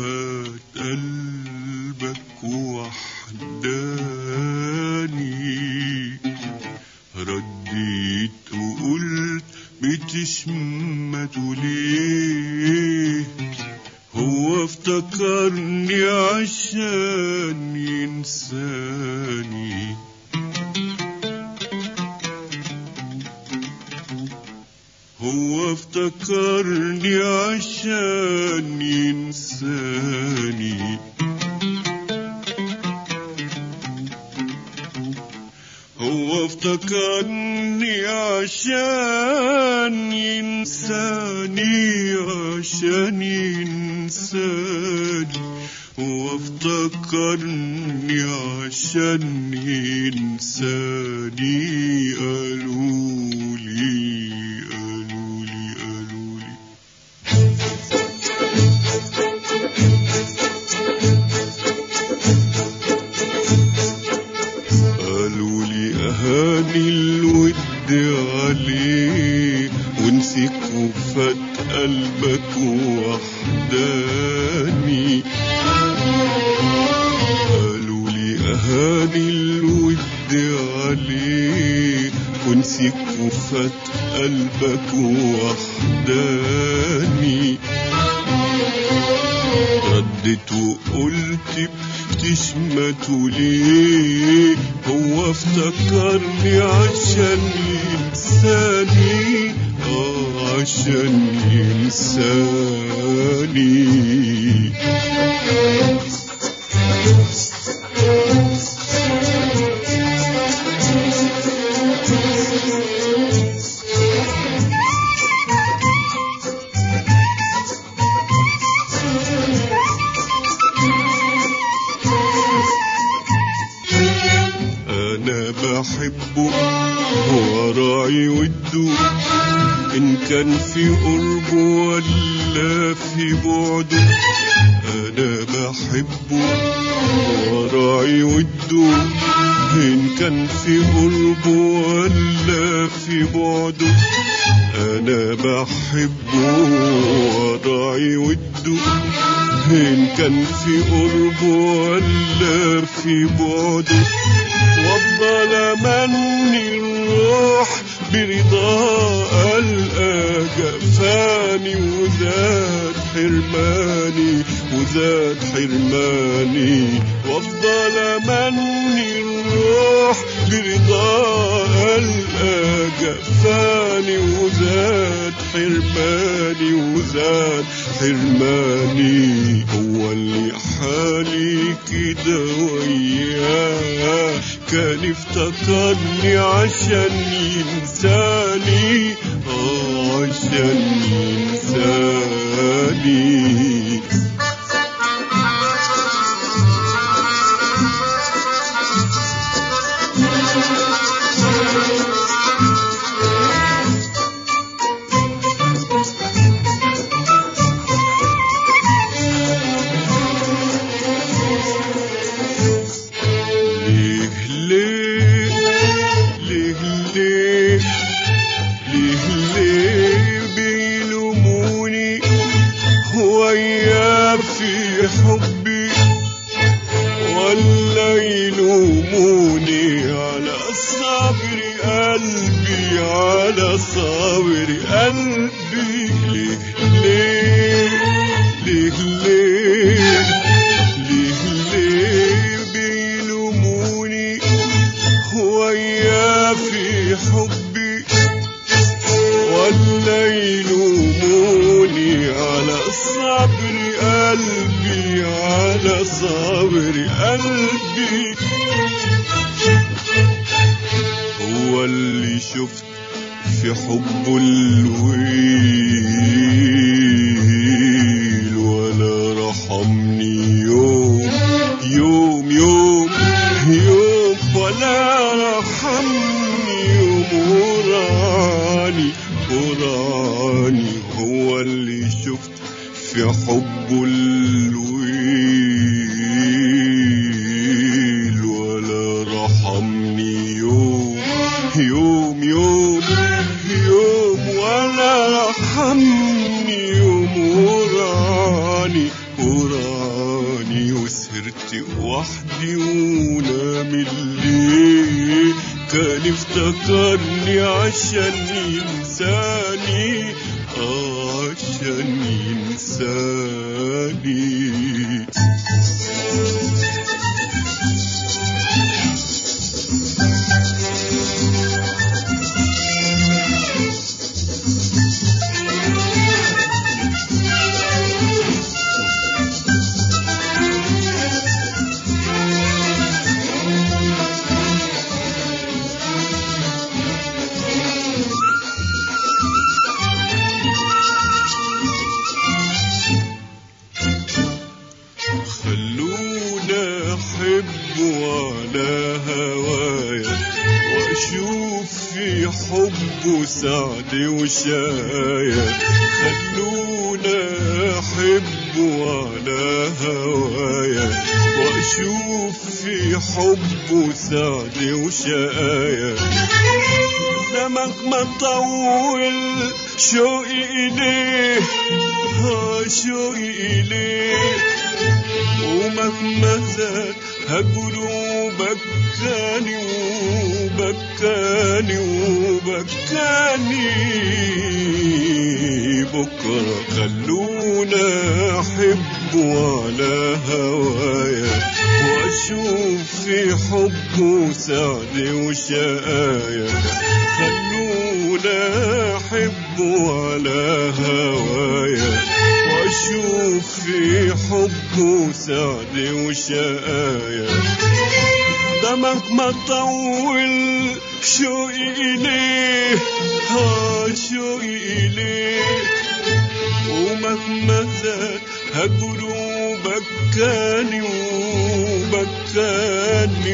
فات قلبك وحداني رديت وقلت بتشمته ليه هو افتكرني عشان ينساني هو افتكرني عشان ينساني هو افتكرني عشان ينساني عشان ينساني هو افتكرني عشان ينساني قالولي قالولي قالولي قالوا لي أهاني الود عليه ونسيك وفات قلبك وحداني قالوا لي أهاني الود عليه ونسيك وفات قلبك وحداني ردت وقلت بتشمته ليه هو افتكرني عشان ينساني اه عشان ينساني انا بحبه هو راعي وده ان كان في قربه ولا في بعده انا بحبه هو راعي وده ان كان في قربه ولا في بعده انا بحبه هو راعي وده إن كان في قربه ولا في بعده وافضل امني الروح برضا القى جفاني وزاد حرماني وزاد حرماني وافضل امني الروح برضا القى جفاني وزاد حرماني وزاد حرماني هو اللي حالي كده وياه كان افتكرني عشان ينساني اه عشان ينساني ليه ليه ليه ليه ليه ليه بيلوموني ويا في حبي ولا يلوموني على صبر قلبي على صبر قلبي ليه ليه ليه ليه ليه ليه بيلوموني ويا في حبي ولا يلوموني على صبر قلبي على صبر قلبي هو اللي شفت في حبه الويل ولا رحمني يوم يوم يوم يوم ولا رحمني يوم وراني وراني هو اللي شفت في حبه الويل ولا رحمني يوم يوم يوم يوم ولا رحمني سهرت وحدي ونام الليل كان افتكرني عشان ينساني آه عشان ينساني خلونا احب على هوايا واشوف في حبه سعد وشايا خلونا احب على هوايا واشوف في حبه سعد وشايا دمك ما طول شوقي إليه ها شوقي إليه ومهما زاد هجره بكاني وبكاني وبكاني بكرة خلونا أحب على هوايا وأشوف في حبه سعد وشقايا خلونا أحب على هوايا واشوف في حبه سعد وشقايا دمك ما طول شوقي إليه ها شوقي إليه ومهما زاد هجره بكاني وبكاني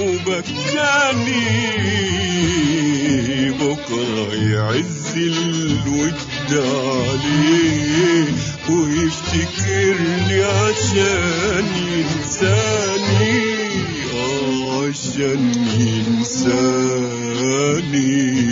وبكاني بكرة يعز الود عليه ويفتكرني عشان ينساني آه عشان ينساني